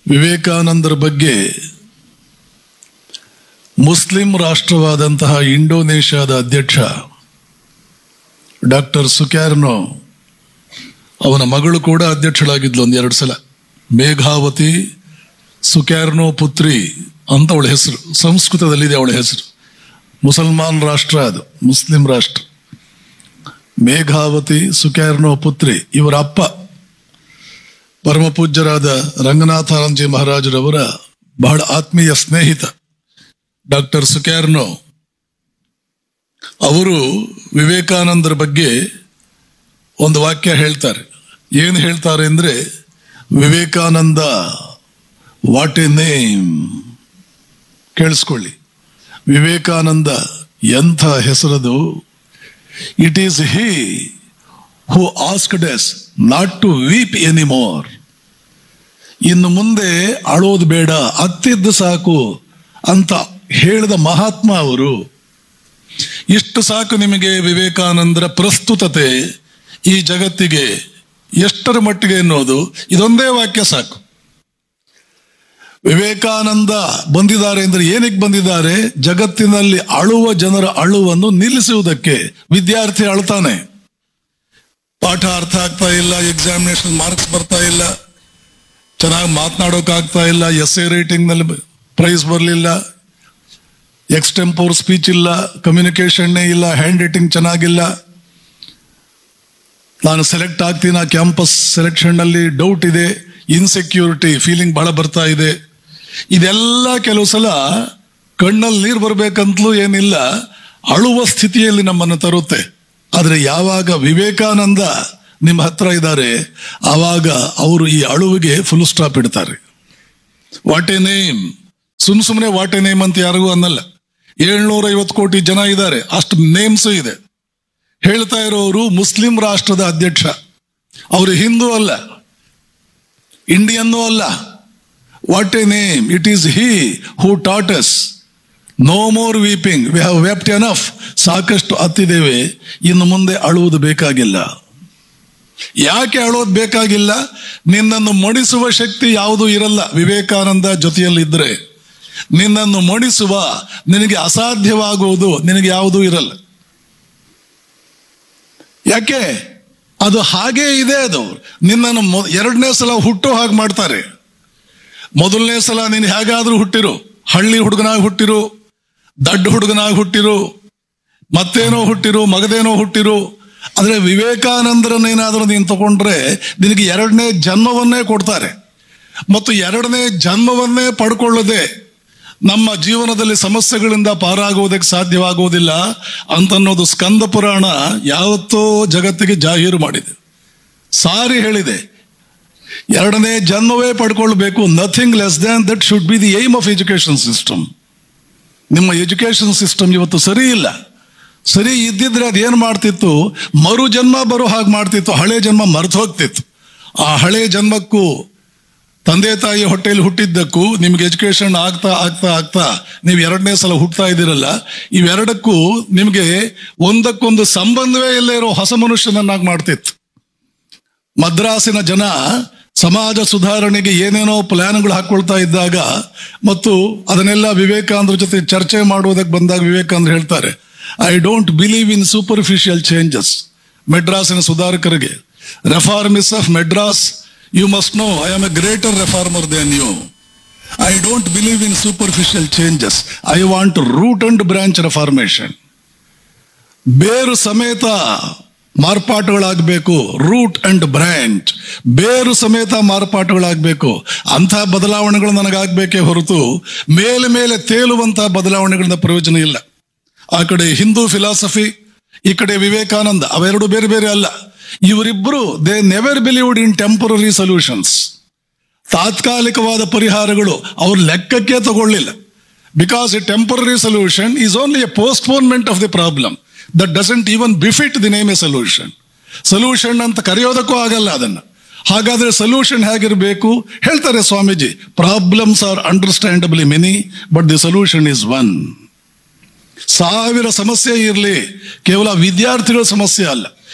ವಿವೇಕಾನಂದರ ಬಗ್ಗೆ ಮುಸ್ಲಿಂ ರಾಷ್ಟ್ರವಾದಂತಹ ಇಂಡೋನೇಷ್ಯಾದ ಅಧ್ಯಕ್ಷ ಡಾಕ್ಟರ್ ಸುಕ್ಯಾರ್ನೋ ಅವನ ಮಗಳು ಕೂಡ ಅಧ್ಯಕ್ಷಳಾಗಿದ್ಲು ಒಂದೆರಡು ಸಲ ಮೇಘಾವತಿ ಸುಕ್ಯಾರ್ನೋ ಪುತ್ರಿ ಅಂತ ಅವಳ ಹೆಸರು ಸಂಸ್ಕೃತದಲ್ಲಿದೆ ಅವಳ ಹೆಸರು ಮುಸಲ್ಮಾನ್ ರಾಷ್ಟ್ರ ಅದು ಮುಸ್ಲಿಂ ರಾಷ್ಟ್ರ ಮೇಘಾವತಿ ಸುಕ್ಯಾರ್ನೋ ಪುತ್ರಿ ಇವರ ಅಪ್ಪ ಪರಮ ಪೂಜ್ಯರಾದ ರಂಗನಾಥಾನಂದಜಿ ಮಹಾರಾಜರವರ ಬಹಳ ಆತ್ಮೀಯ ಸ್ನೇಹಿತ ಡಾಕ್ಟರ್ ಸುಕ್ಯಾರ್ನೋ ಅವರು ವಿವೇಕಾನಂದರ ಬಗ್ಗೆ ಒಂದು ವಾಕ್ಯ ಹೇಳ್ತಾರೆ ಏನು ಹೇಳ್ತಾರೆ ಅಂದ್ರೆ ವಿವೇಕಾನಂದ ವಾಟ್ ಎ ನೇಮ್ ಕೇಳಿಸ್ಕೊಳ್ಳಿ ವಿವೇಕಾನಂದ ಎಂಥ ಹೆಸರದು it is he who asked us not to weep anymore ಇನ್ನು ಮುಂದೆ ಅಳೋದು ಬೇಡ ಅತ್ತಿದ್ದು ಸಾಕು ಅಂತ ಹೇಳಿದ ಮಹಾತ್ಮ ಅವರು ಇಷ್ಟು ಸಾಕು ನಿಮಗೆ ವಿವೇಕಾನಂದರ ಪ್ರಸ್ತುತತೆ ಈ ಜಗತ್ತಿಗೆ ಎಷ್ಟರ ಮಟ್ಟಿಗೆ ಎನ್ನುವುದು ಇದೊಂದೇ ವಾಕ್ಯ ಸಾಕು ವಿವೇಕಾನಂದ ಬಂದಿದ್ದಾರೆ ಅಂದ್ರೆ ಏನಕ್ಕೆ ಬಂದಿದ್ದಾರೆ ಜಗತ್ತಿನಲ್ಲಿ ಅಳುವ ಜನರ ಅಳುವನ್ನು ನಿಲ್ಲಿಸುವುದಕ್ಕೆ ವಿದ್ಯಾರ್ಥಿ ಅಳ್ತಾನೆ ಪಾಠ ಅರ್ಥ ಆಗ್ತಾ ಇಲ್ಲ ಎಕ್ಸಾಮಿನೇಷನ್ ಮಾರ್ಕ್ಸ್ ಬರ್ತಾ ಇಲ್ಲ ಚೆನ್ನಾಗಿ ಮಾತನಾಡೋಕೆ ಆಗ್ತಾ ಇಲ್ಲ ಎಸ್ ಎ ರೇಟಿಂಗ್ ನಲ್ಲಿ ಪ್ರೈಸ್ ಬರಲಿಲ್ಲ ಎಕ್ಸ್ಟೆಂಪೋರ್ ಸ್ಪೀಚ್ ಇಲ್ಲ ಕಮ್ಯುನಿಕೇಶನ್ನೇ ಇಲ್ಲ ಹ್ಯಾಂಡ್ ರೈಟಿಂಗ್ ಚೆನ್ನಾಗಿಲ್ಲ ನಾನು ಸೆಲೆಕ್ಟ್ ಆಗ್ತೀನಿ ಕ್ಯಾಂಪಸ್ ಸೆಲೆಕ್ಷನ್ ನಲ್ಲಿ ಡೌಟ್ ಇದೆ ಇನ್ಸೆಕ್ಯೂರಿಟಿ ಫೀಲಿಂಗ್ ಬಹಳ ಬರ್ತಾ ಇದೆ ಇದೆಲ್ಲ ಕೆಲವು ಸಲ ಕಣ್ಣಲ್ಲಿ ನೀರು ಬರ್ಬೇಕಂತಲೂ ಏನಿಲ್ಲ ಅಳುವ ಸ್ಥಿತಿಯಲ್ಲಿ ನಮ್ಮನ್ನು ತರುತ್ತೆ ಆದ್ರೆ ಯಾವಾಗ ವಿವೇಕಾನಂದ ನಿಮ್ಮ ಹತ್ರ ಇದ್ದಾರೆ ಆವಾಗ ಅವರು ಈ ಅಳುವಿಗೆ ಫುಲ್ ಸ್ಟಾಪ್ ಇಡ್ತಾರೆ ವಾಟ್ ಎ ನೇಮ್ ಸುಮ್ ಸುಮ್ಮನೆ ವಾಟ್ ಎ ನೇಮ್ ಅಂತ ಯಾರಿಗೂ ಅನ್ನಲ್ಲ ಏಳ್ನೂರ ಐವತ್ತು ಕೋಟಿ ಜನ ಇದ್ದಾರೆ ಅಷ್ಟು ನೇಮ್ಸ್ ಇದೆ ಹೇಳ್ತಾ ಇರೋರು ಮುಸ್ಲಿಂ ರಾಷ್ಟ್ರದ ಅಧ್ಯಕ್ಷ ಅವರು ಹಿಂದೂ ಅಲ್ಲ ಇಂಡಿಯನ್ನೂ ಅಲ್ಲ what a name it is he who taught us no more weeping we have wept enough ಸಾಕಷ್ಟು ಹತ್ತಿದ್ದೇವೆ ಇನ್ನು ಮುಂದೆ ಅಳುವುದು ಬೇಕಾಗಿಲ್ಲ ಯಾಕೆ ಅಳೋದು ಬೇಕಾಗಿಲ್ಲ ನಿನ್ನನ್ನು ಮಡಿಸುವ ಶಕ್ತಿ ಯಾವುದೂ ಇರಲ್ಲ ವಿವೇಕಾನಂದ ಜೊತೆಯಲ್ಲಿದ್ದರೆ ನಿನ್ನನ್ನು ಮಡಿಸುವ ನಿನಗೆ ಅಸಾಧ್ಯವಾಗುವುದು ನಿನಗೆ ಯಾವುದೂ ಇರಲ್ಲ ಯಾಕೆ ಅದು ಹಾಗೇ ಇದೆ ಅದು ನಿನ್ನನ್ನು ಮೊ- ಎರಡನೇ ಸಲ ಹುಟ್ಟೋ ಹಾಗೆ ಮಾಡ್ತಾರೆ ಮೊದಲನೇ ಸಲ ನೀನು ಹೇಗಾದ್ರೂ ಹುಟ್ಟಿರು ಹಳ್ಳಿ ಹುಡುಗನಾಗಿ ಹುಟ್ಟಿರು ದಡ್ಡ ಹುಡುಗನಾಗಿ ಹುಟ್ಟಿರು ಮತ್ತೇನೋ ಹುಟ್ಟಿರು ಮಗದೇನೋ ಹುಟ್ಟಿರು ಆದ್ರೆ ವಿವೇಕಾನಂದರನ್ನೇನಾದ್ರೂ ನೀನು ತಗೊಂಡ್ರೆ ನಿನಗೆ ಎರಡನೇ ಜನ್ಮವನ್ನೇ ಕೊಡ್ತಾರೆ ಮತ್ತು ಎರಡನೇ ಜನ್ಮವನ್ನೇ ಪಡ್ಕೊಳ್ಳದೆ ನಮ್ಮ ಜೀವನದಲ್ಲಿ ಸಮಸ್ಯೆಗಳಿಂದ ಪಾರಾಗುವುದಕ್ಕೆ ಸಾಧ್ಯವಾಗುವುದಿಲ್ಲ ಅಂತನ್ನೋದು ಸ್ಕಂದ ಪುರಾಣ ಯಾವತ್ತೋ ಜಗತ್ತಿಗೆ ಜಾಹೀರು ಮಾಡಿದೆ ಸಾರಿ ಹೇಳಿದೆ ಎರಡನೇ ಜನ್ಮವೇ ಪಡ್ಕೊಳ್ಬೇಕು nothing less than that should be the aim of education system ನಿಮ್ಮ ಎಜುಕೇಶನ್ ಸಿಸ್ಟಮ್ ಇವತ್ತು ಸರಿ ಇಲ್ಲ ಸರಿ ಇದ್ದಿದ್ರೆ ಅದೇನು ಮಾಡ್ತಿತ್ತು ಮರು ಜನ್ಮ ಬರೋ ಹಾಗೆ ಮಾಡ್ತಿತ್ತು ಹಳೆ ಜನ್ಮ ಮರೆತು ಹೋಗ್ತಿತ್ತು ಆ ಹಳೆ ಜನ್ಮಕ್ಕೂ ತಂದೆ ತಾಯಿ ಹೊಟ್ಟೆಯಲ್ಲಿ ಹುಟ್ಟಿದ್ದಕ್ಕೂ ನಿಮ್ಗೆ ಎಜುಕೇಶನ್ ಆಗ್ತಾ ಆಗ್ತಾ ಆಗ್ತಾ ನೀವು ಎರಡನೇ ಸಲ ಹುಟ್ಟತಾ ಇದ್ದೀರಲ್ಲ ಇವೆರಡಕ್ಕೂ ನಿಮಗೆ ಒಂದಕ್ಕೊಂದು ಸಂಬಂಧವೇ ಇಲ್ಲೇ ಇರೋ ಹೊಸ ಮನುಷ್ಯನನ್ನಾಗಿ ಮಾಡ್ತಿತ್ತು ಮದ್ರಾಸಿನ ಜನ ಸಮಾಜ ಸುಧಾರಣೆಗೆ ಏನೇನೋ ಪ್ಲಾನ್ಗಳು ಹಾಕೊಳ್ತಾ ಇದ್ದಾಗ ಮತ್ತು ಅದನ್ನೆಲ್ಲ ವಿವೇಕಾನಂದ್ರ ಜೊತೆ ಚರ್ಚೆ ಮಾಡುವುದಕ್ಕೆ ಬಂದಾಗ ವಿವೇಕಾನಂದ್ರ ಹೇಳ್ತಾರೆ I don't believe in superficial changes ಮೆಡ್ರಾಸಿನ ಸುಧಾರಕರಿಗೆ reformers of Madras you must know I am a greater reformer than you I don't believe in superficial changes I want root and branch reformation ಬೇರು ಸಮೇತ ಮಾರ್ಪಾಟುಗಳಾಗಬೇಕು ರೂಟ್ ಅಂಡ್ ಬ್ರಾಂಚ್ ಬೇರು ಸಮೇತ ಮಾರ್ಪಾಟುಗಳಾಗಬೇಕು ಅಂಥ ಬದಲಾವಣೆಗಳು ನನಗಾಗಬೇಕೇ ಹೊರತು ಮೇಲೆ ಮೇಲೆ ತೇಲುವಂತಹ ಬದಲಾವಣೆಗಳಿಂದ ಪ್ರಯೋಜನ ಇಲ್ಲ ಆ ಕಡೆ ಹಿಂದೂ ಫಿಲಾಸಫಿ ಈ ಕಡೆ ವಿವೇಕಾನಂದ ಅವೆರಡು ಬೇರೆ ಬೇರೆ ಅಲ್ಲ ಇವರಿಬ್ಬರು they never believed in temporary solutions ತಾತ್ಕಾಲಿಕವಾದ ಪರಿಹಾರಗಳು ಅವ್ರ ಲೆಕ್ಕಕ್ಕೆ ತಗೊಳ್ಳಿಲ್ಲ because a temporary solution is only a postponement of the problem that doesn't even befit the name a solution solution ಅಂತ ಕರೆಯೋದಕ್ಕೂ ಆಗಲ್ಲ ಅದನ್ನ ಹಾಗಾದ್ರೆ ಸೊಲ್ಯೂಷನ್ ಹೇಗಿರಬೇಕು ಹೇಳ್ತಾರೆ Swamiji problems are understandably many but the solution is one ಸಾವಿರ ಸಮಸ್ಯೆ ಇರಲಿ ಕೇವಲ ವಿದ್ಯಾರ್ಥಿಗಳ ಸಮಸ್ಯೆ ಅಲ್ಲ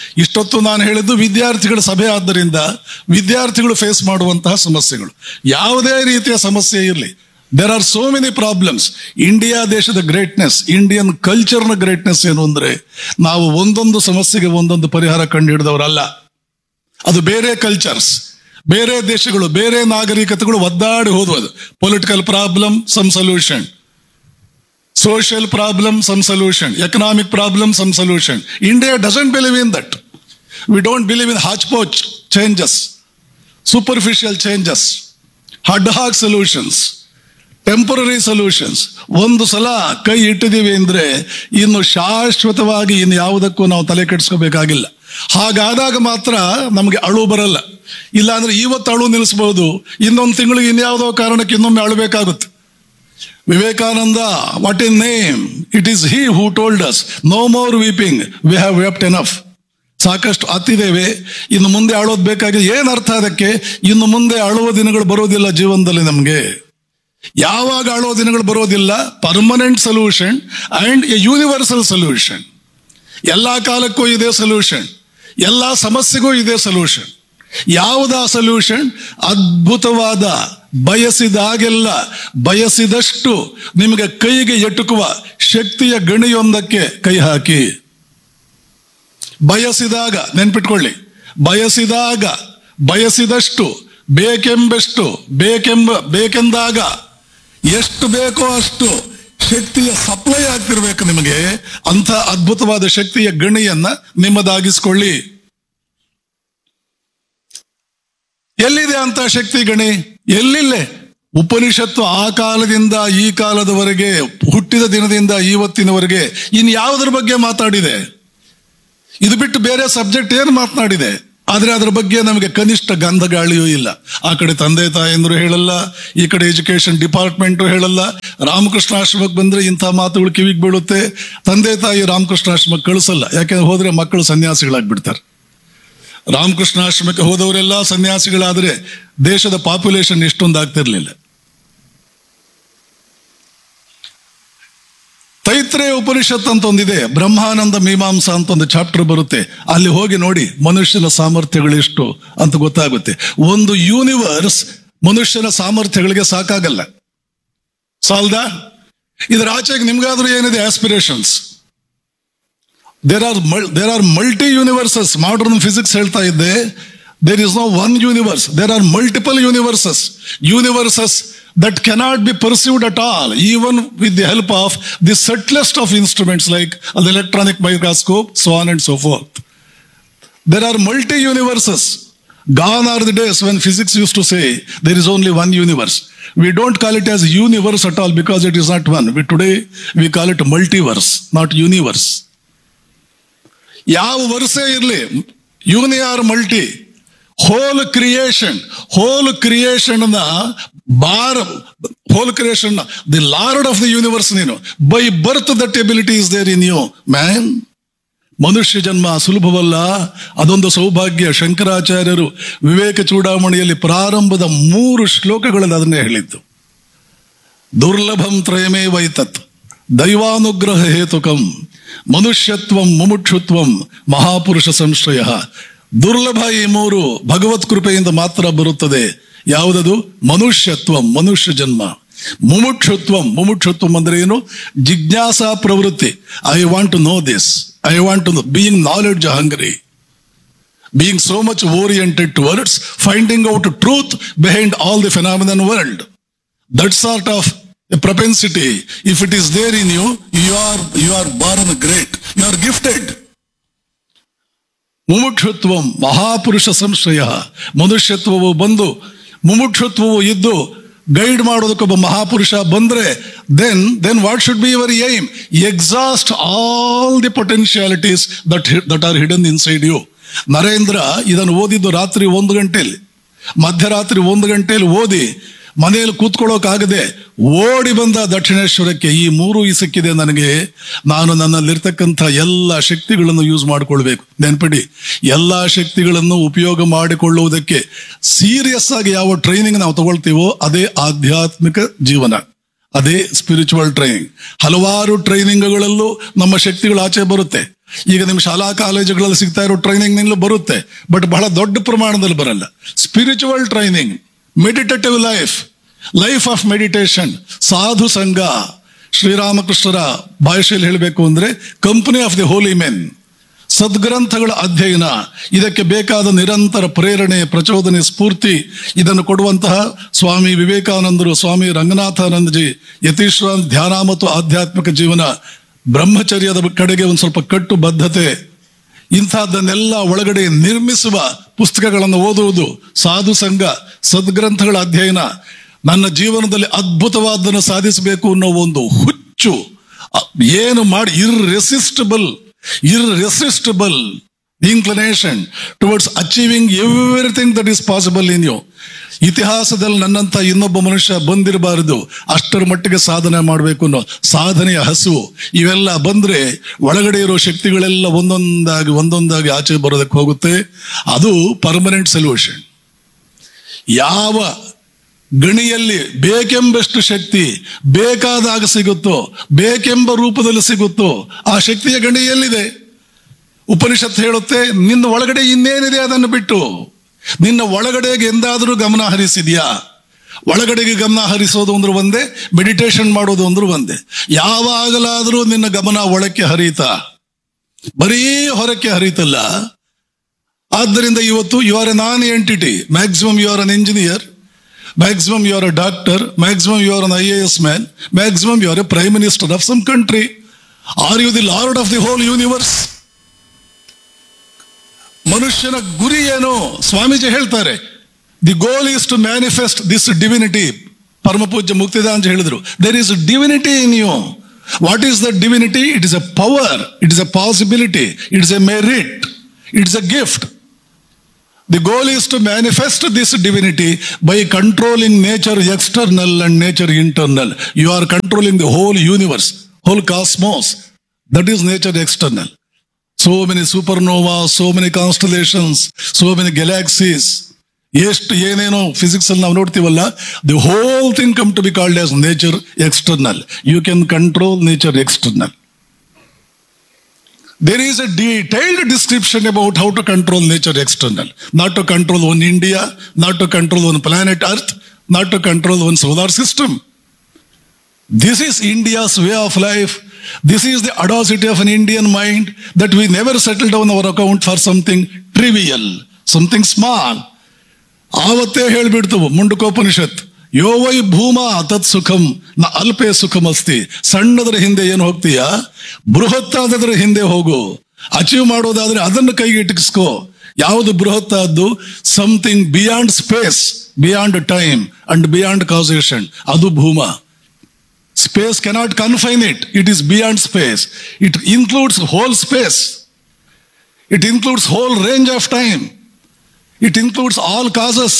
ಇಷ್ಟೊತ್ತು ನಾನು ಹೇಳಿದ್ದು ವಿದ್ಯಾರ್ಥಿಗಳ ಸಭೆ ಆದ್ದರಿಂದ ವಿದ್ಯಾರ್ಥಿಗಳು ಫೇಸ್ ಮಾಡುವಂತಹ ಸಮಸ್ಯೆಗಳು ಯಾವುದೇ ರೀತಿಯ ಸಮಸ್ಯೆ ಇರಲಿ there are so many problems India ದೇಶದ ಗ್ರೇಟ್ನೆಸ್ ಇಂಡಿಯನ್ ಕಲ್ಚರ್ನ ಗ್ರೇಟ್ನೆಸ್ ಏನು ಅಂದ್ರೆ ನಾವು ಒಂದೊಂದು ಸಮಸ್ಯೆಗೆ ಒಂದೊಂದು ಪರಿಹಾರ ಕಂಡು ಹಿಡಿದವರಲ್ಲ ಅದು ಬೇರೆ ಕಲ್ಚರ್ಸ್ ಬೇರೆ ದೇಶಗಳು ಬೇರೆ ನಾಗರಿಕತೆಗಳು ಒದ್ದಾಡಿ ಹೋದವು political problem some solution social problem some solution economic problem some solution India doesn't believe in that we don't believe in hotch potch changes superficial changes ad hoc solutions temporary solutions ಒಂದು ಸಲ ಕೈ ಇಟ್ಟಿದ್ದೀವಿ ಅಂದ್ರೆ ಇನ್ನು ಶಾಶ್ವತವಾಗಿ ಇನ್ನು ಯಾವುದಕ್ಕೂ ನಾವು ತಲೆ ಕೆಡಿಸ್ಕೋಬೇಕಾಗಿಲ್ಲ ಹಾಗಾದಾಗ ಮಾತ್ರ ನಮಗೆ ಅಳು ಬರಲ್ಲ ಇಲ್ಲ ಅಂದ್ರೆ ಇವತ್ತು ಅಳು ನಿಲ್ಲಿಸಬಹುದು ಇನ್ನೊಂದು ತಿಂಗಳಿಗೆ ಇನ್ಯಾವುದೋ ಕಾರಣಕ್ಕೆ ಇನ್ನೊಮ್ಮೆ ಅಳಬೇಕಾಗುತ್ತೆ Vivekananda what in name it is he who told us no more weeping we have wept enough ಸಾಕಷ್ಟು ಹತ್ತಿದ್ದೇವೆ ಇನ್ನು ಮುಂದೆ ಅಳೋದು ಬೇಕಾಗಿದೆ ಏನ್ ಅರ್ಥ ಅದಕ್ಕೆ ಇನ್ನು ಮುಂದೆ ಅಳುವ ದಿನಗಳು ಬರೋದಿಲ್ಲ ಜೀವನದಲ್ಲಿ ನಮಗೆ ಯಾವಾಗ ಅಳೋ ದಿನಗಳು ಬರೋದಿಲ್ಲ permanent solution and a universal solution ಎಲ್ಲಾ ಕಾಲಕ್ಕೂ ಇದೆ ಸೊಲ್ಯೂಷನ್ ಎಲ್ಲಾ ಸಮಸ್ಯೆಗೂ ಇದೆ ಸೊಲ್ಯೂಷನ್ ಯಾವುದಾ ಸೊಲ್ಯೂಷನ್ ಅದ್ಭುತವಾದ ಬಯಸಿದಾಗೆಲ್ಲ ಬಯಸಿದಷ್ಟು ನಿಮಗೆ ಕೈಗೆ ಎಟುಕುವ ಶಕ್ತಿಯ ಗಣಿಯೊಂದಕ್ಕೆ ಕೈ ಹಾಕಿ ಬಯಸಿದಾಗ ನೆನ್ಪಿಟ್ಕೊಳ್ಳಿ ಬಯಸಿದಾಗ ಬಯಸಿದಷ್ಟು ಬೇಕೆಂಬೆಷ್ಟು ಬೇಕೆಂಬ ಬೇಕೆಂದಾಗ ಎಷ್ಟು ಬೇಕೋ ಅಷ್ಟು ಶಕ್ತಿಯ ಸಪ್ಲೈ ಆಗ್ತಿರ್ಬೇಕು ನಿಮಗೆ ಅಂತ ಅದ್ಭುತವಾದ ಶಕ್ತಿಯ ಗಣಿಯನ್ನ ನಿಮ್ಮದಾಗಿಸ್ಕೊಳ್ಳಿ ಎಲ್ಲಿದೆ ಅಂತ ಶಕ್ತಿ ಗಣಿ ಎಲ್ಲಿಲ್ಲೇ ಉಪನಿಷತ್ತು ಆ ಕಾಲದಿಂದ ಈ ಕಾಲದವರೆಗೆ ಹುಟ್ಟಿದ ದಿನದಿಂದ ಇವತ್ತಿನವರೆಗೆ ಇನ್ ಯಾವುದ್ರ ಬಗ್ಗೆ ಮಾತಾಡಿದೆ ಇದು ಬಿಟ್ಟು ಬೇರೆ ಸಬ್ಜೆಕ್ಟ್ ಏನು ಮಾತನಾಡಿದೆ ಆದ್ರೆ ಅದ್ರ ಬಗ್ಗೆ ನಮಗೆ ಕನಿಷ್ಠ ಗಂಧ ಗಾಳಿಯೂ ಇಲ್ಲ ಆ ಕಡೆ ತಂದೆ ತಾಯಂದ್ರು ಹೇಳಲ್ಲ ಈ ಕಡೆ ಎಜುಕೇಶನ್ ಡಿಪಾರ್ಟ್ಮೆಂಟ್ ಹೇಳಲ್ಲ ರಾಮಕೃಷ್ಣಾಶ್ರಮಕ್ಕೆ ಬಂದ್ರೆ ಇಂಥ ಮಾತುಗಳು ಕಿವಿಗೆ ಬೀಳುತ್ತೆ ತಂದೆ ತಾಯಿ ರಾಮಕೃಷ್ಣಾಶ್ರಮಕ್ಕೆ ಕಳಿಸಲ್ಲ ಯಾಕೆಂದ್ರೆ ಹೋದ್ರೆ ಮಕ್ಕಳು ಸನ್ಯಾಸಿಗಳಾಗ್ಬಿಡ್ತಾರೆ ರಾಮಕೃಷ್ಣಾಶ್ರಮಕ್ಕೆ ಹೋದವರೆಲ್ಲ ಸನ್ಯಾಸಿಗಳಾದ್ರೆ ದೇಶದ ಪಾಪ್ಯುಲೇಷನ್ ಇಷ್ಟೊಂದು ಆಗ್ತಿರ್ಲಿಲ್ಲ ತೈತ್ರೇಯ ಉಪನಿಷತ್ ಅಂತ ಒಂದಿದೆ ಬ್ರಹ್ಮಾನಂದ ಮೀಮಾಂಸಾ ಅಂತ ಒಂದು ಚಾಪ್ಟರ್ ಬರುತ್ತೆ ಅಲ್ಲಿ ಹೋಗಿ ನೋಡಿ ಮನುಷ್ಯನ ಸಾಮರ್ಥ್ಯಗಳು ಎಷ್ಟು ಅಂತ ಗೊತ್ತಾಗುತ್ತೆ ಒಂದು ಯೂನಿವರ್ಸ್ ಮನುಷ್ಯನ ಸಾಮರ್ಥ್ಯಗಳಿಗೆ ಸಾಕಾಗಲ್ಲ ಸಾಲ್ದ ಇದರ ಆಚೆಗೆ ನಿಮ್ಗಾದ್ರೂ ಏನಿದೆ aspirations there are there are multi universes modern physics ಹೇಳ್ತಾ ಇದ್ದೆ there is no one universe there are multiple universes universes that cannot be perceived at all, even with the help of the subtlest of instruments like the electronic microscope, so on and so forth. There are multi universes. Gone are the days when physics used to say there is only one universe. We don't call it as universe at all because it is not one. We, today we call it multiverse, not universe. ಯಾವ ವರ್ಷ ಇರಲಿ uni or multi whole creation whole creation ನ ಬಾರ್ whole creation the Lord of the universe ನೀನು by birth that ability is there in you man ಮನುಷ್ಯ ಜನ್ಮ ಸುಲಭವಲ್ಲ ಅದೊಂದು ಸೌಭಾಗ್ಯ ಶಂಕರಾಚಾರ್ಯರು ವಿವೇಕ ಚೂಡಾಮಣಿಯಲ್ಲಿ ಪ್ರಾರಂಭದ ಮೂರು ಶ್ಲೋಕಗಳಲ್ಲಿ ಅದನ್ನೇ ಹೇಳಿದ್ದು ದುರ್ಲಭಂ ತ್ರಯಮೇ ವೈತತ್ ದೈವಾನುಗ್ರಹ ಹೇತುಕಂ ಮನುಷ್ಯತ್ವಂ ಮುಮುಕ್ಷುತ್ವಂ ಮಹಾಪುರುಷ ಸಂಶ್ರಯ ದುರ್ಲಭ ಈ ಮೂರು ಭಗವತ್ ಕೃಪೆಯಿಂದ ಮಾತ್ರ ಬರುತ್ತದೆ ಯಾವುದದು ಮನುಷ್ಯತ್ವಂ ಮನುಷ್ಯ ಜನ್ಮ ಮುಮುಕ್ಷುತ್ವಂ ಮುಮುಕ್ಷುತ್ವಂ ಅಂದ್ರೆ ಏನು ಜಿಜ್ಞಾಸಾ ಪ್ರವೃತ್ತಿ I want to know this I want to know being knowledge hungry being so much oriented towards finding out truth behind all the phenomenon world. That sort of a propensity, if it is there in you, you are you are born great. You are gifted. ಮುಮುಕ್ಷುತ್ವಂ ಮಹಾಪುರುಷ ಸಂಶಯ ಮನುಷ್ಯತ್ವವು ಬಂದು ಮುಮುಕ್ಷುತ್ವವು ಇದ್ದು guide ಮಾಡೋದಕ್ಕೊಬ್ಬ ಮಹಾಪುರುಷ ಬಂದ್ರೆ then then what should be your aim exhaust all the potentialities that that are hidden inside you Narendra ಇದನ್ನು ಓದಿದ್ದು ರಾತ್ರಿ ಒಂದು ಗಂಟೆಯಲ್ಲಿ ಮಧ್ಯರಾತ್ರಿ ಒಂದು ಗಂಟೆಯಲ್ಲಿ ಓದಿ ಮನೆಯಲ್ಲಿ ಕೂತ್ಕೊಳ್ಳೋಕಾಗದೆ ಓಡಿ ಬಂದ ದಕ್ಷಿಣೇಶ್ವರಕ್ಕೆ ಈ ಮೂರು ಈ ಸಿಕ್ಕಿದೆ ನನಗೆ ನಾನು ನನ್ನಲ್ಲಿರ್ತಕ್ಕಂಥ ಎಲ್ಲ ಶಕ್ತಿಗಳನ್ನು ಯೂಸ್ ಮಾಡಿಕೊಳ್ಬೇಕು ನೆನ್ಪಿಡಿ ಎಲ್ಲ ಶಕ್ತಿಗಳನ್ನು ಉಪಯೋಗ ಮಾಡಿಕೊಳ್ಳುವುದಕ್ಕೆ ಸೀರಿಯಸ್ ಆಗಿ ಯಾವ ಟ್ರೈನಿಂಗ್ ನಾವು ತಗೊಳ್ತೀವೋ ಅದೇ ಆಧ್ಯಾತ್ಮಿಕ ಜೀವನ ಅದೇ ಸ್ಪಿರಿಚುವಲ್ ಟ್ರೈನಿಂಗ್ ಹಲವಾರು ಟ್ರೈನಿಂಗ್ಗಳಲ್ಲೂ ನಮ್ಮ ಶಕ್ತಿಗಳು ಆಚೆ ಬರುತ್ತೆ ಈಗ ನಿಮ್ಮ ಶಾಲಾ ಕಾಲೇಜುಗಳಲ್ಲಿ ಸಿಗ್ತಾ ಇರೋ ಟ್ರೈನಿಂಗ್ ನಿಂದಲೂ ಬರುತ್ತೆ ಬಟ್ ಬಹಳ ದೊಡ್ಡ ಪ್ರಮಾಣದಲ್ಲಿ ಬರಲ್ಲ spiritual training meditative life life of meditation ಸಾಧು ಸಂಘ ಶ್ರೀರಾಮಕೃಷ್ಣರ ಭಾಷೆಯಲ್ಲಿ ಹೇಳಬೇಕು ಅಂದ್ರೆ company of the holy men ಸದ್ಗ್ರಂಥಗಳ ಅಧ್ಯಯನ ಇದಕ್ಕೆ ಬೇಕಾದ ನಿರಂತರ ಪ್ರೇರಣೆ ಪ್ರಚೋದನೆ ಸ್ಫೂರ್ತಿ ಇದನ್ನು ಕೊಡುವಂತಹ ಸ್ವಾಮಿ ವಿವೇಕಾನಂದರು ಸ್ವಾಮಿ ರಂಗನಾಥಾನಂದಜಿ ಯತೀಶ್ವರ ಧ್ಯಾನ ಮತ್ತು ಆಧ್ಯಾತ್ಮಿಕ ಜೀವನ ಬ್ರಹ್ಮಚರ್ಯದ ಕಡೆಗೆ ಒಂದು ಸ್ವಲ್ಪ ಕಟ್ಟು ಬದ್ಧತೆ ಇಂಥದ್ದನ್ನೆಲ್ಲ ಒಳಗಡೆ ನಿರ್ಮಿಸುವ ಪುಸ್ತಕಗಳನ್ನು ಓದುವುದು ಸಾಧು ಸಂಘ ಸದ್ಗ್ರಂಥಗಳ ಅಧ್ಯಯನ ನನ್ನ ಜೀವನದಲ್ಲಿ ಅದ್ಭುತವಾದನ್ನು ಸಾಧಿಸಬೇಕು ಅನ್ನೋ ಒಂದು ಹುಚ್ಚು ಅ- ಏನು ಮಾಡಿ irresistible irresistible inclination towards achieving everything that is possible in you ಇತಿಹಾಸದಲ್ಲಿ ನನ್ನಂತ ಇನ್ನೊಬ್ಬ ಮನುಷ್ಯ ಬಂದಿರಬಾರದು ಅಷ್ಟರ ಮಟ್ಟಿಗೆ ಸಾಧನೆ ಮಾಡಬೇಕು ಅನ್ನೋ ಸಾಧನೆಯ ಹಸುವು ಇವೆಲ್ಲ ಬಂದ್ರೆ ಒಳಗಡೆ ಇರೋ ಶಕ್ತಿಗಳೆಲ್ಲ ಒಂದೊಂದಾಗಿ ಒಂದೊಂದಾಗಿ ಆಚೆ ಬರೋದಕ್ಕೆ ಹೋಗುತ್ತೆ ಅದು ಪರ್ಮನೆಂಟ್ ಸೊಲ್ಯೂಷನ್ ಯಾವ ಗಣಿಯಲ್ಲಿ ಬೇಕೆಂಬಷ್ಟು ಶಕ್ತಿ ಬೇಕಾದಾಗ ಸಿಗುತ್ತೋ ಬೇಕೆಂಬ ರೂಪದಲ್ಲಿ ಸಿಗುತ್ತೋ ಆ ಶಕ್ತಿಯ ಗಣಿ ಎಲ್ಲಿದೆ ಉಪನಿಷತ್ ಹೇಳುತ್ತೆ ನಿನ್ನ ಒಳಗಡೆ ಇನ್ನೇನಿದೆ ಅದನ್ನು ಬಿಟ್ಟು ನಿನ್ನ ಒಳಗಡೆಗೆ ಎಂದಾದರೂ ಗಮನ ಹರಿಸಿದ್ಯಾ ಒಳಗಡೆಗೆ ಗಮನ ಹರಿಸೋದು ಅಂದ್ರೆ ಒಂದೇ ಮೆಡಿಟೇಷನ್ ಮಾಡೋದು ಅಂದ್ರೆ ಒಂದೇ ಯಾವಾಗಲಾದರೂ ನಿನ್ನ ಗಮನ ಒಳಕ್ಕೆ ಹರಿತಾ ಬರೀ ಹೊರಕ್ಕೆ ಹರಿತಲ್ಲ ಆದ್ದರಿಂದ ಇವತ್ತು you are a non entity maximum you are an engineer maximum you are a doctor maximum you are an I A S man maximum you are a prime minister of some country are you the Lord of the whole universe ಮನುಷ್ಯನ ಗುರಿ ಏನು ಸ್ವಾಮೀಜಿ ಹೇಳ್ತಾರೆ the goal is to manifest this divinity ಪರಮ ಪೂಜ್ಯ ಮುಕ್ತಿದಾಂಜ ಹೇಳಿದ್ರು there is divinity in you what is the divinity it is a power it is a possibility it is a merit it's a gift The goal is to manifest this divinity by controlling nature external and nature internal. You are controlling the whole universe, whole cosmos. That is nature external. So many supernovas, so many constellations, so many galaxies. ಎಷ್ಟು ಏನೇನೋ physics ಅಲ್ಲಿ ನಾವು ನೋಡ್ತೀವಲ್ಲ the whole thing come to be called as nature external you can control nature external there is a detailed description about how to control nature external not to control one india not to control one planet earth not to control one solar system this is india's way of life this is the audacity of an indian mind that we never settle down our account for something trivial something small ಆವತ್ತೇ ಹೇಳ್ಬಿಡ್ತು ಮುಂಡಕೋಪನಿಷತ್ ಯೋ ವೈ ಭೂಮ ತತ್ ಸುಖಂ ನ ಅಲ್ಪೇ ಸುಖಂ ಅಸ್ತಿ ಸಣ್ಣದರ ಹಿಂದೆ ಏನು ಹೋಗ್ತೀಯ ಬೃಹತ್ತಾದದ್ರ ಹಿಂದೆ ಹೋಗು ಅಚೀವ್ ಮಾಡೋದಾದ್ರೆ ಅದನ್ನು ಕೈಗೆ ಇಟ್ಟಿಸ್ಕೋ ಯಾವುದು ಬೃಹತ್ತಾದ್ದು something beyond space beyond time and beyond causation ಅದು ಭೂಮ space cannot confine it it is beyond space it includes whole space it includes whole range of time it includes all causes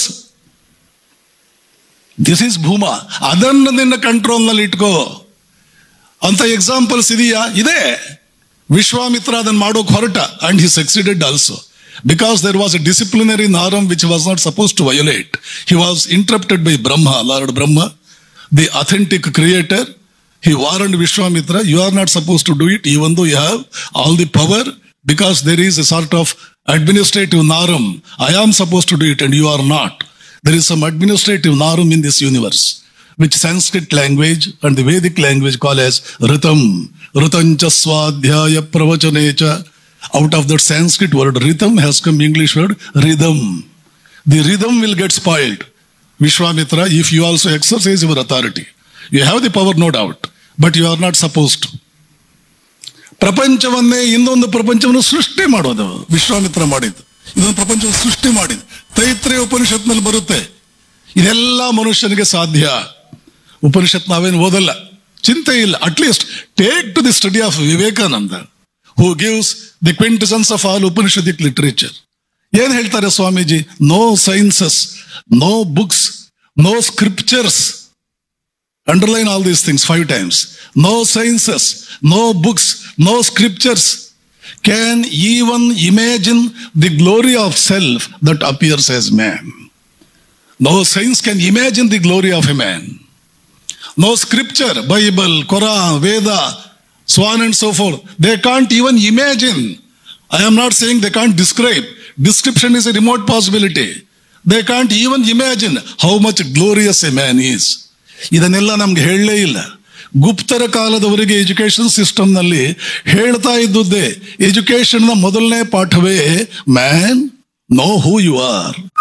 this is ಭೂಮಾ ಅದನ್ನು ನಿನ್ನ ಕಂಟ್ರೋಲ್ನಲ್ಲಿ ಇಟ್ಕೋ ಅಂತ examples ಇದೆಯಾ ಇದೆ ವಿಶ್ವಾಮಿತ್ರ ಅದನ್ನು ಮಾಡೋಕೆ ಹೊರಟ and he succeeded also because there was a disciplinary norm which was not supposed to violate he was interrupted by Brahma Lord Brahma the authentic creator he warned Vishwamitra you are not supposed to do it even though you have all the power because there is a sort of administrative narum. I am supposed to do it and you are not. There is some administrative narum in this universe, which Sanskrit language and the Vedic language call as Ritam. Ritancha Swadhyaya Pravachanacha. Out of that Sanskrit word rhythm has come English word rhythm. The rhythm will get spoiled. Vishwamitra, if you also exercise your authority. You have the power, no doubt, but you are not supposed to. ಪ್ರಪಂಚವನ್ನೇ ಇನ್ನೊಂದು ಪ್ರಪಂಚವನ್ನು ಸೃಷ್ಟಿ ಮಾಡೋದು ವಿಶ್ವಾಮಿತ್ರ ಮಾಡಿದ್ದು ಇದೊಂದು ಪ್ರಪಂಚವನ್ನು ಸೃಷ್ಟಿ ಮಾಡಿದ್ದು ತೈತ್ರಿ ಉಪನಿಷತ್ನಲ್ಲಿ ಬರುತ್ತೆ ಇದೆಲ್ಲ ಮನುಷ್ಯನಿಗೆ ಸಾಧ್ಯ ಉಪನಿಷತ್ ನಾವೇನು ಓದಲ್ಲ ಚಿಂತೆ ಇಲ್ಲ at least take to the study of Vivekananda who gives the quintessence of all Upanishadic literature ಏನ್ ಹೇಳ್ತಾರೆ Swamiji no sciences no books no scriptures Underline all these things five times. No sciences, no books, no scriptures can even imagine the glory of self that appears as man. No science can imagine the glory of a man. No scripture, Bible, Quran, Veda, so on and so forth. They can't even imagine. I am not saying they can't describe. Description is a remote possibility. They can't even imagine how much glorious a man is. ಇದನ್ನೆಲ್ಲ ನಮ್ಗೆ ಹೇಳಲೇ ಇಲ್ಲ ಗುಪ್ತರ ಕಾಲದವರೆಗೆ education ಸಿಸ್ಟಮ್ನಲ್ಲಿ ಹೇಳ್ತಾ ಇದ್ದುದೇ ಎಜುಕೇಶನ್ನ ಮೊದಲನೇ ಪಾಠವೇ man know who you R